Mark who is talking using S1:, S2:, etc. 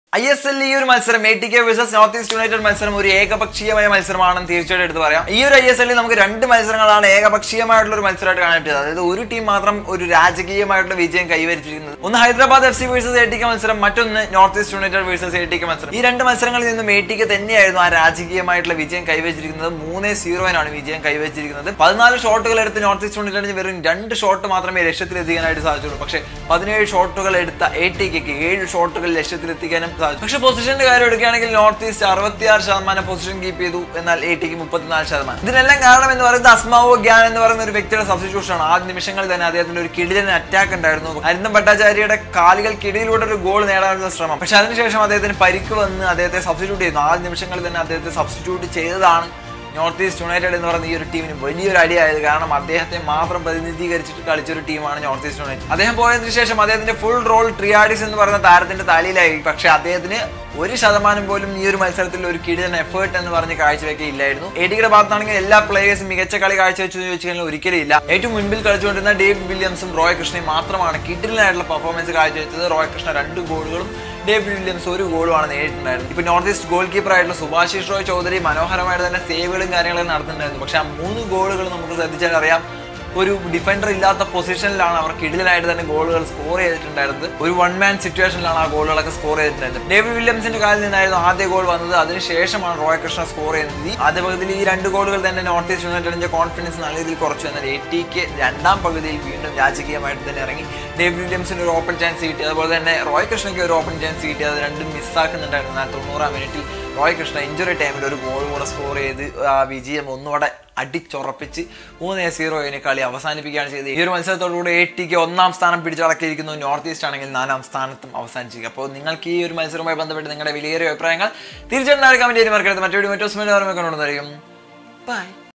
S1: I S L ഈ ഒരു മത്സരം A T K versus North East United മത്സരം ഒരു ഏകപക്ഷീയമായ മത്സരമാണെന്ന് തീർച്ചയായിട്ടും എടുത്ത് പറയാം ഈ ഒരു ഐ എസ് എല്ലിൽ നമുക്ക് രണ്ട് മത്സരങ്ങളാണ് ഏകപക്ഷീയമായിട്ടുള്ള ഒരു മത്സരമായിട്ട് കാണാൻ പറ്റിയത് അതായത് ഒരു ടീം മാത്രം ഒരു രാജകീയമായിട്ടുള്ള വിജയം കൈവരിച്ചിരിക്കുന്നത് ഒന്ന് Hyderabad F C versus A T K മത്സരം മറ്റൊന്ന് North East United versus A T K മത്സരം ഈ രണ്ട് മത്സരങ്ങളിൽ നിന്നും എ ടി കെ തന്നെയായിരുന്നു ആ രാജകീയമായിട്ടുള്ള വിജയം കൈവരിച്ചിരിക്കുന്നത് മൂന്നേ സീറോയിനാണ് വിജയം കൈവരിച്ചിരിക്കുന്നത് പതിനാല് ഷോട്ടുകൾ എടുത്ത് നോർത്ത് ഈസ്റ്റ് യുണൈറ്റഡിന് വെറും രണ്ട് ഷോട്ട് മാത്രമേ ലക്ഷ്യത്തിലെത്തിക്കാനായിട്ട് സാധിച്ചുള്ളൂ പക്ഷേ പതിനേഴ് ഷോട്ടുകൾ എടുത്ത എ ടി കെക്ക് ഏഴ് ഷോട്ടുകൾ ലക്ഷ്യത്തിലെത്തിക്കാനും സാധിച്ചു പക്ഷേ പൊസിഷന്റെ കാര്യം എടുക്കുകയാണെങ്കിൽ നോർത്ത് ഈസ്റ്റ് അറുപത്തിയാറ് ശതമാനം പൊസിഷൻ കീപ്പ് ചെയ്തു എന്നാൽ എ ടിക്ക് മുപ്പത്തിനാല് ശതമാനം ഇതിനെല്ലാം കാരണം എന്ന് പറയുന്നത് അസ്മാവോ ഗ്യാൻ എന്ന് പറയുന്ന ഒരു വ്യക്തിയുടെ സബ്സ്റ്റിറ്റ്യൂഷൻ ആണ് ആദ്യ നിമിഷങ്ങളിൽ തന്നെ അദ്ദേഹത്തിന്റെ ഒരു കിടിലൻ അറ്റാക്ക് ഉണ്ടായിരുന്നു അരിന്തം ഭട്ടാചാര്യയുടെ കാലുകൾക്കിടയിലൂടെ ഒരു ഗോൾ നേടാനുള്ള ശ്രമം പക്ഷെ അതിനുശേഷം അദ്ദേഹത്തിന് പരിക്ക് വന്ന് അദ്ദേഹത്തെ സബ്സ്റ്റിറ്റ്യൂട്ട് ചെയ്യുന്നു ആദ്യ നിമിഷങ്ങളിൽ തന്നെ അദ്ദേഹത്തെ സബ്സ്റ്റിറ്റ്യൂട്ട് ചെയ്തതാണ് നോർത്ത് ഈസ്റ്റ് യുണൈറ്റഡ് എന്ന് പറയുന്ന ഈ ഒരു ടീമിന് വലിയൊരു അടിയായത് കാരണം അദ്ദേഹത്തെ മാത്രം പ്രതിനിധീകരിച്ചിട്ട് കളിച്ചൊരു ടീമാണ് നോർത്ത് ഈസ്റ്റ് യുണൈറ്റഡ് അദ്ദേഹം പോയതിനു ശേഷം അദ്ദേഹത്തിന്റെ ഫുൾ റോൾ ട്രിയാഡിസ് എന്ന് പറയുന്ന താരത്തിന്റെ തലയിലായി പക്ഷെ അദ്ദേഹത്തിന് ഒരു ശതമാനം പോലും ഈ ഒരു മത്സരത്തിൽ ഒരു കിടിലൻ എഫേർട്ട് എന്ന് പറഞ്ഞ് കാഴ്ചവെക്കയില്ലായിരുന്നു എ ഡിയുടെ ഭാഗത്താണെങ്കിൽ എല്ലാ പ്ലേയേഴ്സും മികച്ച കളി കാഴ്ചവെച്ചു എന്ന് ചോദിച്ചു കഴിഞ്ഞാൽ ഒരിക്കലും ഇല്ല ഏറ്റവും മുൻപിൽ കളിച്ചുകൊണ്ടിരുന്ന ഡേവിഡ് വില്യംസും റോയ് കൃഷ്ണയും മാത്രമാണ് കിടിലനായിട്ടുള്ള പെർഫോമൻസ് കാഴ്ചവെച്ചത് റോയ് കൃഷ്ണ രണ്ട് ഗോളുകളും ഡേവിഡ് വില്യംസ് ഒരു ഗോളുമാണ് നേരിട്ടുണ്ടായിരുന്നത് ഇപ്പൊ നോർത്ത് ഈസ്റ്റ് ഗോൾ കീപ്പർ ആയിട്ടുള്ള സുഭാഷിഷ് റോയ് ചൗധരി മനോഹരമായിട്ട് തന്നെ സേവുകളും കാര്യങ്ങളും നടത്തുന്നുണ്ടായിരുന്നു പക്ഷെ ആ മൂന്ന് ഗോളുകൾ നമുക്ക് ശ്രദ്ധിച്ചാൽ അറിയാം ഒരു ഡിഫൻഡർ ഇല്ലാത്ത പൊസിഷനിലാണ് അവർ കിടിലനായിട്ട് തന്നെ ഗോളുകൾ സ്കോർ ചെയ്തിട്ടുണ്ടായിരുന്നത് ഒരു വൺ മാൻ സിറ്റുവേഷനിലാണ് ആ ഗോളുകളൊക്കെ സ്കോർ ചെയ്തിട്ടുണ്ടായിരുന്നത് ഡേവിഡ് വില്യംസിന്റെ കാലിൽ നിന്നായിരുന്നു ആദ്യ ഗോൾ വന്നത് അതിനുശേഷമാണ് റോയ് കൃഷ്ണ സ്കോർ ചെയ്യുന്നത് ആദ്യ പകുതിയിൽ ഈ രണ്ട് ഗോളുകൾ തന്നെ നോർത്ത് ഈസ്റ്റ് യുണൈറ്റഡിന്റെ കോൺഫിഡൻസ് നല്ല രീതിയിൽ കുറച്ചു എന്നാൽ എ ടിക്ക് രണ്ടാം പകുതിയിൽ വീണ്ടും രാജകീയമായിട്ട് തന്നെ ഇറങ്ങി ഡേവിഡ് വില്യംസിന് ഒരു ഓപ്പൺ ചാൻസ് കിട്ടി അതുപോലെ തന്നെ റോയ് കൃഷ്ണയ്ക്ക് ഒരു ഓപ്പൺ ചാൻസ് കിട്ടി അത് രണ്ടും മിസ്സാക്കുന്നുണ്ടായിരുന്നു എന്നാൽ തൊണ്ണൂറാം മിനിറ്റിൽ റോയ് കൃഷ്ണ ഇഞ്ചുറി ടൈമിൽ ഒരു ഗോൾ കൂടെ സ്കോർ ചെയ്ത് ആ വിജയം ഒന്നുകൂടെ അടിച്ചുറപ്പിച്ച് മൂന്നേ സീറോയിന് കളി അവസാനിപ്പിക്കുകയാണ് ചെയ്തത് ഈ ഒരു മത്സരത്തോടുകൂടി എ ടിക്ക് ഒന്നാം സ്ഥാനം പിടിച്ചടക്കിയിരിക്കുന്നു നോർത്ത് ഈസ്റ്റ് ആണെങ്കിൽ നാലാം സ്ഥാനത്തും അവസാനിച്ചിരിക്കുക അപ്പോൾ നിങ്ങൾക്ക് ഈ ഒരു മത്സരവുമായി ബന്ധപ്പെട്ട് നിങ്ങളുടെ വിലയേറിയ അഭിപ്രായങ്ങൾ തീർച്ചയായിട്ടും കമന്റ് ചെയ്ത് മറക്കരുത് മറ്റൊരു മറ്റോ സ്മെൽ ഓർമ്മ കൊണ്ടുവന്നായിരിക്കും ബൈ